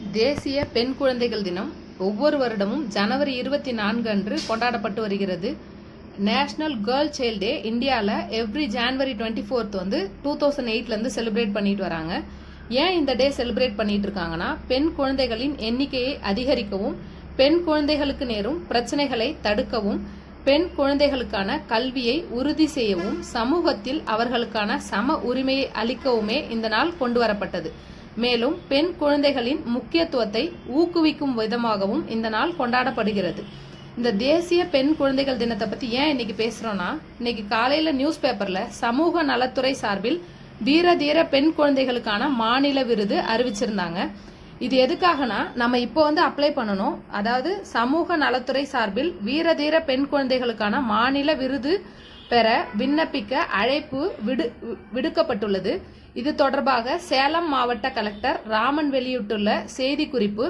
தேசிய பெண் குழந்தைகள் தினம் ஒவ்வொரு வருடமும் ஜனவரி இருபத்தி நான்கு அன்று கொண்டாடப்பட்டு வருகிறது நேஷனல் கேர்ள் சைல்ட் டே இந்தியாவில் எவ்ரி ஜான்வரி டுவெண்ட்டி ஃபோர்த் வந்து டூ தௌசண்ட் எயிட்லேருந்து செலிப்ரேட் பண்ணிட்டு வராங்க ஏன் இந்த டே செலிப்ரேட் பண்ணிட்டு இருக்காங்கன்னா பெண் குழந்தைகளின் எண்ணிக்கையை அதிகரிக்கவும் பெண் குழந்தைகளுக்கு நேரும் பிரச்சனைகளை தடுக்கவும் பெண் குழந்தைகளுக்கான கல்வியை உறுதி செய்யவும் சமூகத்தில் அவர்களுக்கான சம உரிமையை அளிக்கவுமே இந்த நாள் கொண்டு வரப்பட்டது மேலும் பெண் குழந்தைகளின் முக்கியத்துவத்தை ஊக்குவிக்கும் விதமாகவும் இந்த நாள் கொண்டாடப்படுகிறது இந்த தேசிய பெண் குழந்தைகள் தினத்தை பத்தி ஏன் இன்னைக்கு பேசுறோம்னா இன்னைக்கு காலையில நியூஸ் பேப்பர்ல சமூக நலத்துறை சார்பில் வீர தீர பெண் குழந்தைகளுக்கான மாநில விருது அறிவிச்சிருந்தாங்க இது எதுக்காகனா நம்ம இப்போ வந்து அப்ளை பண்ணணும் அதாவது சமூக நலத்துறை சார்பில் வீர தீர பெண் குழந்தைகளுக்கான மாநில விருது பெற விண்ணப்பிக்க அழைப்பு விடு விடுக்கப்பட்டுள்ளது இது தொடர்பாக சேலம் மாவட்ட கலெக்டர் ராமன் வெளியிட்டுள்ள செய்திக்குறிப்பு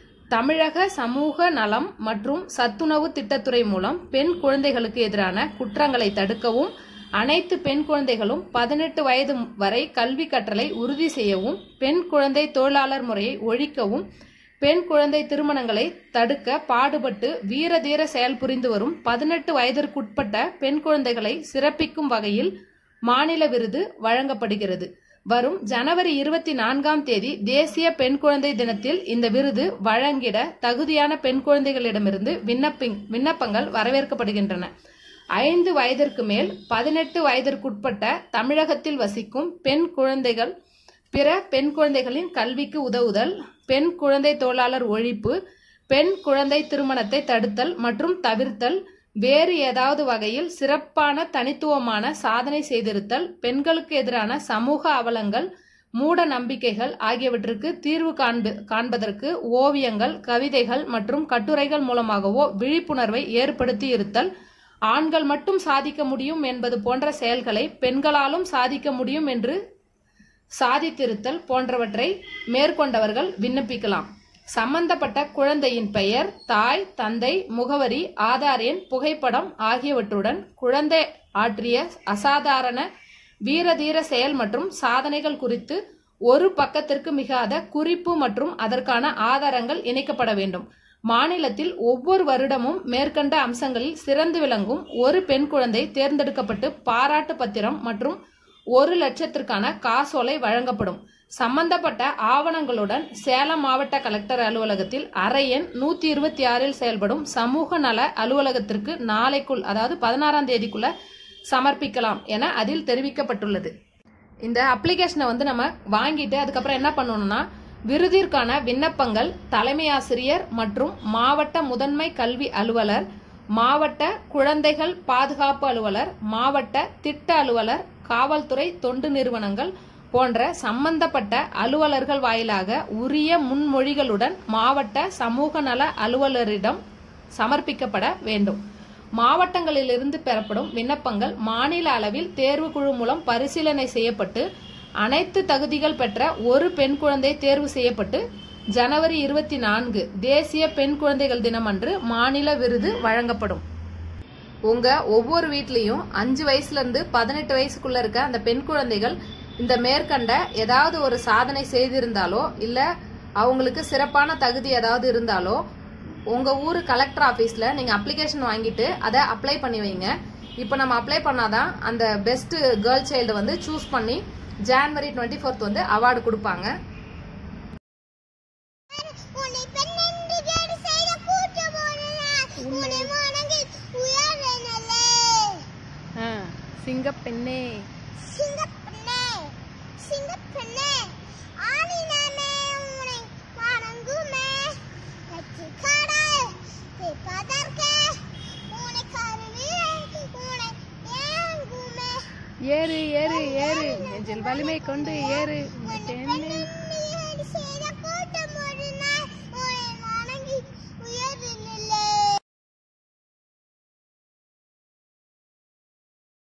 தமிழக சமூக நலம் மற்றும் சத்துணவு திட்டத்துறை மூலம் பெண் குழந்தைகளுக்கு எதிரான குற்றங்களை தடுக்கவும் அனைத்து பெண் குழந்தைகளும் பதினெட்டு வயது வரை கல்வி கற்றலை உறுதி செய்யவும் பெண் குழந்தை தொழிலாளர் முறையை ஒழிக்கவும் பெண் குழந்தை திருமணங்களை தடுக்க பாடுபட்டு வீர தீர செயல் புரிந்து வரும் பதினெட்டு வயதிற்குட்பட்ட பெண் குழந்தைகளை சிறப்பிக்கும் வகையில் மாநில விருது வழங்கப்படுகிறது வரும் ஜனவரி இருபத்தி நான்காம் தேதி தேசிய பெண் குழந்தை தினத்தில் இந்த விருது வழங்கிட தகுதியான பெண் குழந்தைகளிடமிருந்து விண்ணப்பி விண்ணப்பங்கள் வரவேற்கப்படுகின்றன ஐந்து வயதிற்கு மேல் பதினெட்டு வயதிற்குட்பட்ட தமிழகத்தில் வசிக்கும் பெண் குழந்தைகள் பிற பெண் குழந்தைகளின் கல்விக்கு உதவுதல் பெண் குழந்தை தொழிலாளர் ஒழிப்பு பெண் குழந்தை திருமணத்தை தடுத்தல் மற்றும் தவிர்த்தல் வேறு ஏதாவது வகையில் சிறப்பான தனித்துவமான சாதனை செய்திருத்தல் பெண்களுக்கு எதிரான சமூக அவலங்கள் மூட நம்பிக்கைகள் ஆகியவற்றுக்கு தீர்வு காண்ப காண்பதற்கு ஓவியங்கள் கவிதைகள் மற்றும் கட்டுரைகள் மூலமாகவோ விழிப்புணர்வை ஏற்படுத்தி இருத்தல் ஆண்கள் மட்டும் சாதிக்க முடியும் என்பது போன்ற செயல்களை பெண்களாலும் சாதிக்க முடியும் என்று சாதித்திருத்தல் போன்றவற்றை மேற்கொண்டவர்கள் விண்ணப்பிக்கலாம் சம்பந்தப்பட்ட குழந்தையின் பெயர் தாய் தந்தை முகவரி ஆதார் எண் புகைப்படம் ஆகியவற்றுடன் குழந்தை ஆற்றிய அசாதாரண வீரதீர செயல் மற்றும் சாதனைகள் குறித்து ஒரு பக்கத்திற்கு மிகாத குறிப்பு மற்றும் அதற்கான ஆதாரங்கள் இணைக்கப்பட வேண்டும் மாநிலத்தில் ஒவ்வொரு வருடமும் மேற்கண்ட அம்சங்களில் சிறந்து விளங்கும் ஒரு பெண் குழந்தை தேர்ந்தெடுக்கப்பட்டு பாராட்டு பத்திரம் மற்றும் ஒரு லட்சத்திற்கான காசோலை வழங்கப்படும் சம்பந்தப்பட்ட ஆவணங்களுடன் சேலம் மாவட்ட கலெக்டர் அலுவலகத்தில் அறை எண் நூத்தி இருபத்தி ஆறில் செயல்படும் சமூக நல அலுவலகத்திற்கு நாளைக்குள் அதாவது பதினாறாம் தேதிக்குள்ள சமர்ப்பிக்கலாம் என அதில் தெரிவிக்கப்பட்டுள்ளது இந்த அப்ளிகேஷனை வந்து நம்ம வாங்கிட்டு அதுக்கப்புறம் என்ன பண்ணணும்னா விருதிற்கான விண்ணப்பங்கள் தலைமை ஆசிரியர் மற்றும் மாவட்ட முதன்மை கல்வி அலுவலர் மாவட்ட குழந்தைகள் பாதுகாப்பு அலுவலர் மாவட்ட திட்ட அலுவலர் காவல்துறை தொண்டு நிறுவனங்கள் போன்ற சம்பந்தப்பட்ட அலுவலர்கள் வாயிலாக உரிய முன்மொழிகளுடன் மாவட்ட சமூக நல அலுவலரிடம் சமர்ப்பிக்கப்பட வேண்டும் மாவட்டங்களிலிருந்து பெறப்படும் விண்ணப்பங்கள் மாநில அளவில் தேர்வு குழு மூலம் பரிசீலனை செய்யப்பட்டு அனைத்து தகுதிகள் பெற்ற ஒரு பெண் குழந்தை தேர்வு செய்யப்பட்டு ஜனவரி இருபத்தி நான்கு தேசிய பெண் குழந்தைகள் தினம் அன்று மாநில விருது வழங்கப்படும் உங்க ஒவ்வொரு வீட்லயும் அஞ்சு வயசுல இருந்து பதினெட்டு வயசுக்குள்ள இருக்க அந்த பெண் குழந்தைகள் இந்த மேற்கண்ட ஏதாவது ஒரு சாதனை செய்திருந்தாலோ இல்ல அவங்களுக்கு சிறப்பான தகுதி ஏதாவது இருந்தாலோ உங்க ஊரு கலெக்டர் ஆபீஸ்ல நீங்க அப்ளிகேஷன் வாங்கிட்டு அதை அப்ளை பண்ணி வைங்க இப்போ நம்ம அப்ளை பண்ணாதான் அந்த பெஸ்ட் கேர்ள் சைல்டு வந்து சூஸ் பண்ணி ஜான்வரி டுவெண்ட்டி ஃபோர்த் வந்து அவார்டு கொடுப்பாங்க உன்னை பெண்ணென்று கேடு செய்த கூட்டமோனெல்லாம் உன்னை வணங்கி உயர்வேனல்லே. சிங்கப்பெண்ணே சிங்கப்பெண்ணே, சிங்கப்பெண்ணே, ஆணினமே உன்னை வணங்குமே. நெற்றிக்கடல் தீர்ப்பதற்கே உன்னை கருவியே, உன்னை ஏங்குமே. ஏறு ஏறு ஏறு நெஞ்சில் வலிமை கொண்டு ஏறு உன்னை பெண்ணென்று